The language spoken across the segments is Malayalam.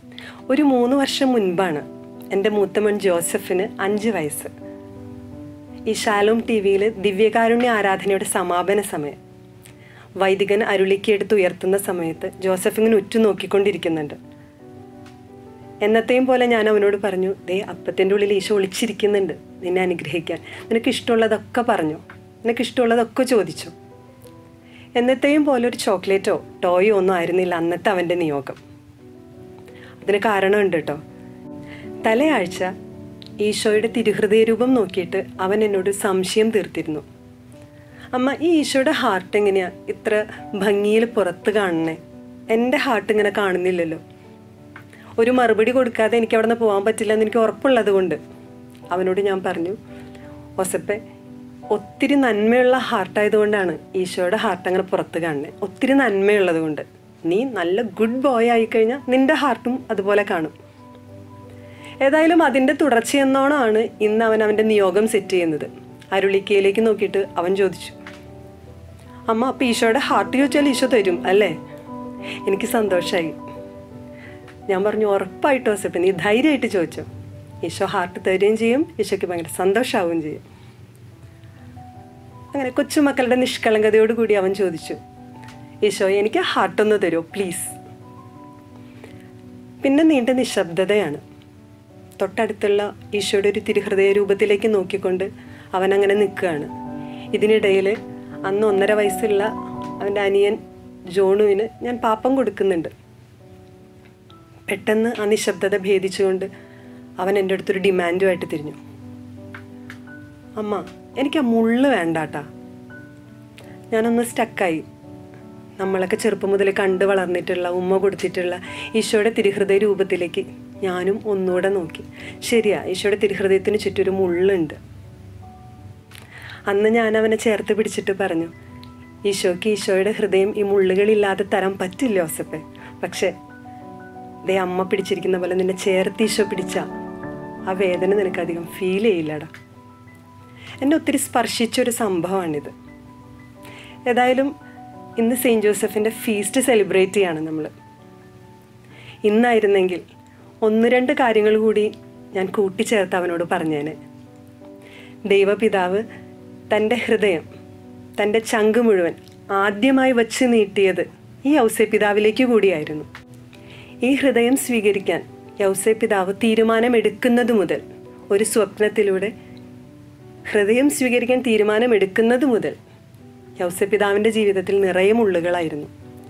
ഒരു മൂന്ന് വർഷം മുൻപാണ് എൻ്റെ മൂത്തമൺ ജോസഫിന് അഞ്ച് വയസ്സ് ഈ ഷാലോം ടി വിയിൽ ദിവ്യകാരുണ്യ ആരാധനയുടെ സമാപന സമയം വൈദികൻ അരുളിക്കെടുത്ത് ഉയർത്തുന്ന സമയത്ത് ജോസഫ് ഇങ്ങനെ ഉറ്റുനോക്കിക്കൊണ്ടിരിക്കുന്നുണ്ട് എന്നത്തെയും പോലെ ഞാൻ അവനോട് പറഞ്ഞു ദേ അപ്പത്തിൻ്റെ ഉള്ളിൽ ഈശോ ഒളിച്ചിരിക്കുന്നുണ്ട് നിന്നെ അനുഗ്രഹിക്കാൻ നിനക്ക് ഇഷ്ടമുള്ളതൊക്കെ പറഞ്ഞു നിനക്ക് ഇഷ്ടമുള്ളതൊക്കെ ചോദിച്ചു എന്നത്തെയും പോലെ ഒരു ചോക്ലേറ്റോ ടോയോ ഒന്നും ആയിരുന്നില്ല അന്നത്തെ അവൻ്റെ നിയോഗം അതിന് കാരണമുണ്ട് കേട്ടോ തലയാഴ്ച ഈശോയുടെ തിരുഹൃദയ രൂപം നോക്കിയിട്ട് അവൻ എന്നോട് സംശയം തീർത്തിരുന്നു അമ്മ ഈ ഈശോയുടെ ഹാർട്ട് എങ്ങനെയാ ഇത്ര ഭംഗിയിൽ പുറത്ത് കാണണേ എൻ്റെ ഹാർട്ട് ഇങ്ങനെ കാണുന്നില്ലല്ലോ ഒരു മറുപടി കൊടുക്കാതെ എനിക്ക് അവിടെ നിന്ന് പോകാൻ പറ്റില്ല എന്ന് എനിക്ക് ഉറപ്പുള്ളത് കൊണ്ട് അവനോട് ഞാൻ പറഞ്ഞു ഒസപ്പെ ഒത്തിരി നന്മയുള്ള ഹാർട്ടായതുകൊണ്ടാണ് ഈശോയുടെ ഹാർട്ട് അങ്ങനെ പുറത്ത് കാണുന്നത് ഒത്തിരി നന്മയുള്ളത് കൊണ്ട് നീ നല്ല ഗുഡ് ബോയ് ആയിക്കഴിഞ്ഞാൽ നിന്റെ ഹാർട്ടും അതുപോലെ കാണും ഏതായാലും അതിൻ്റെ തുടർച്ചയെന്നോണമാണ് ഇന്ന് അവൻ അവൻ്റെ നിയോഗം സെറ്റ് ചെയ്യുന്നത് അരുളിക്കയിലേക്ക് നോക്കിയിട്ട് അവൻ ചോദിച്ചു അമ്മ അപ്പം ഈശോയുടെ ഹാർട്ട് ചോദിച്ചാൽ ഈശോ തരും അല്ലേ എനിക്ക് സന്തോഷമായി ഞാൻ പറഞ്ഞു ഉറപ്പായിട്ടോ സെപ്പ് നീ ധൈര്യമായിട്ട് ചോദിച്ചോ ഈശോ ഹാർട്ട് തരുകയും ചെയ്യും ഈശോയ്ക്ക് ഭയങ്കര സന്തോഷമാവുകയും ചെയ്യും അങ്ങനെ കൊച്ചുമക്കളുടെ നിഷ്കളങ്കതയോട് കൂടി അവൻ ചോദിച്ചു ഈശോ എനിക്ക് ഹാർട്ടൊന്ന് തരുമോ പ്ലീസ് പിന്നെ നീണ്ട നിശബ്ദതയാണ് തൊട്ടടുത്തുള്ള ഈശോയുടെ ഒരു തിരുഹൃദയ രൂപത്തിലേക്ക് നോക്കിക്കൊണ്ട് അവൻ അങ്ങനെ നിൽക്കുകയാണ് ഇതിനിടയിൽ അന്ന് ഒന്നര വയസ്സുള്ള അവൻ്റെ അനിയൻ ജോണുവിന് ഞാൻ പാപ്പം കൊടുക്കുന്നുണ്ട് പെട്ടെന്ന് ആ നിശബ്ദത ഭേദിച്ചുകൊണ്ട് അവൻ എൻ്റെ അടുത്തൊരു ഡിമാൻഡുമായിട്ട് തിരിഞ്ഞു അമ്മ എനിക്ക് ആ മുള്ള് വേണ്ടാട്ടാ ഞാനൊന്ന് സ്റ്റക്കായി നമ്മളൊക്കെ ചെറുപ്പം മുതൽ കണ്ടു വളർന്നിട്ടുള്ള ഉമ്മ കൊടുത്തിട്ടുള്ള ഈശോയുടെ തിരുഹൃദയ രൂപത്തിലേക്ക് ഞാനും ഒന്നുകൂടെ നോക്കി ശരിയാ ഈശോയുടെ തിരുഹൃദയത്തിന് ചുറ്റൊരു മുള്ളുണ്ട് അന്ന് ഞാൻ അവനെ ചേർത്ത് പിടിച്ചിട്ട് പറഞ്ഞു ഈശോയ്ക്ക് ഈശോയുടെ ഹൃദയം ഈ മുള്ളുകളില്ലാതെ തരാൻ പറ്റില്ല ഓസപ്പെ പക്ഷേ ദേ അമ്മ പിടിച്ചിരിക്കുന്ന പോലെ നിന്നെ ചേർത്ത് ഈശോ പിടിച്ച ആ വേദന നിനക്കധികം ഫീൽ ചെയ്യില്ലടാ എന്നെ ഒത്തിരി സ്പർശിച്ചൊരു സംഭവമാണിത് ഏതായാലും ഇന്ന് സെയിൻറ്റ് ജോസഫിൻ്റെ ഫീസ്റ്റ് സെലിബ്രേറ്റ് ചെയ്യാണ് നമ്മൾ ഇന്നായിരുന്നെങ്കിൽ ഒന്ന് രണ്ട് കാര്യങ്ങൾ കൂടി ഞാൻ കൂട്ടിച്ചേർത്ത് അവനോട് പറഞ്ഞേനെ ദൈവപിതാവ് തൻ്റെ ഹൃദയം തൻ്റെ ചങ്ക് മുഴുവൻ ആദ്യമായി വച്ച് നീട്ടിയത് ഈ ഔസേ പിതാവിലേക്ക് കൂടിയായിരുന്നു ഈ ഹൃദയം സ്വീകരിക്കാൻ യൗസേ പിതാവ് തീരുമാനമെടുക്കുന്നത് മുതൽ ഒരു സ്വപ്നത്തിലൂടെ ഹൃദയം സ്വീകരിക്കാൻ തീരുമാനമെടുക്കുന്നത് മുതൽ യൗസേ പിതാവിൻ്റെ ജീവിതത്തിൽ നിറയെ മുള്ളുകളായിരുന്നു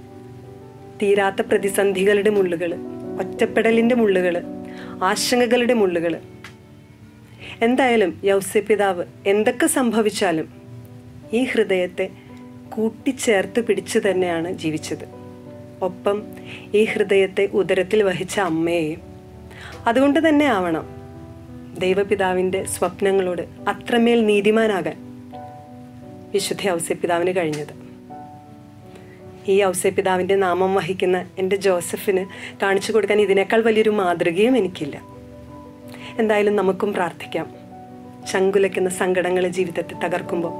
തീരാത്ത പ്രതിസന്ധികളുടെ മുള്ളുകൾ ഒറ്റപ്പെടലിൻ്റെ മുള്ളുകൾ ആശങ്കകളുടെ മുള്ളുകൾ എന്തായാലും യൗസേ പിതാവ് എന്തൊക്കെ സംഭവിച്ചാലും ഈ ഹൃദയത്തെ കൂട്ടിച്ചേർത്ത് പിടിച്ചു തന്നെയാണ് ജീവിച്ചത് ഒപ്പം ഈ ഹൃദയത്തെ ഉദരത്തിൽ വഹിച്ച അമ്മയെയും അതുകൊണ്ട് തന്നെ ആവണം ദൈവപിതാവിൻ്റെ സ്വപ്നങ്ങളോട് അത്രമേൽ നീതിമാനാകാൻ വിശുദ്ധ ഔസ്യപിതാവിന് കഴിഞ്ഞത് ഈ ഔസ്യപിതാവിൻ്റെ നാമം വഹിക്കുന്ന എൻ്റെ ജോസഫിന് കാണിച്ചു കൊടുക്കാൻ ഇതിനേക്കാൾ വലിയൊരു മാതൃകയും എനിക്കില്ല എന്തായാലും നമുക്കും പ്രാർത്ഥിക്കാം ചങ്കുലയ്ക്കുന്ന സങ്കടങ്ങൾ ജീവിതത്തെ തകർക്കുമ്പോൾ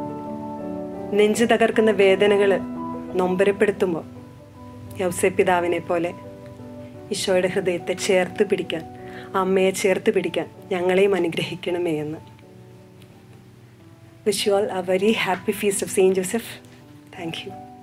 നെഞ്ചു തകർക്കുന്ന വേദനകൾ നൊമ്പരപ്പെടുത്തുമ്പോൾ യൗസപിതാവിനെ പോലെ ഈശോയുടെ ഹൃദയത്തെ ചേർത്ത് പിടിക്കാൻ അമ്മയെ ചേർത്ത് പിടിക്കാൻ ഞങ്ങളെയും അനുഗ്രഹിക്കണമേ എന്ന് wish you all a very happy feast of Saint Joseph thank U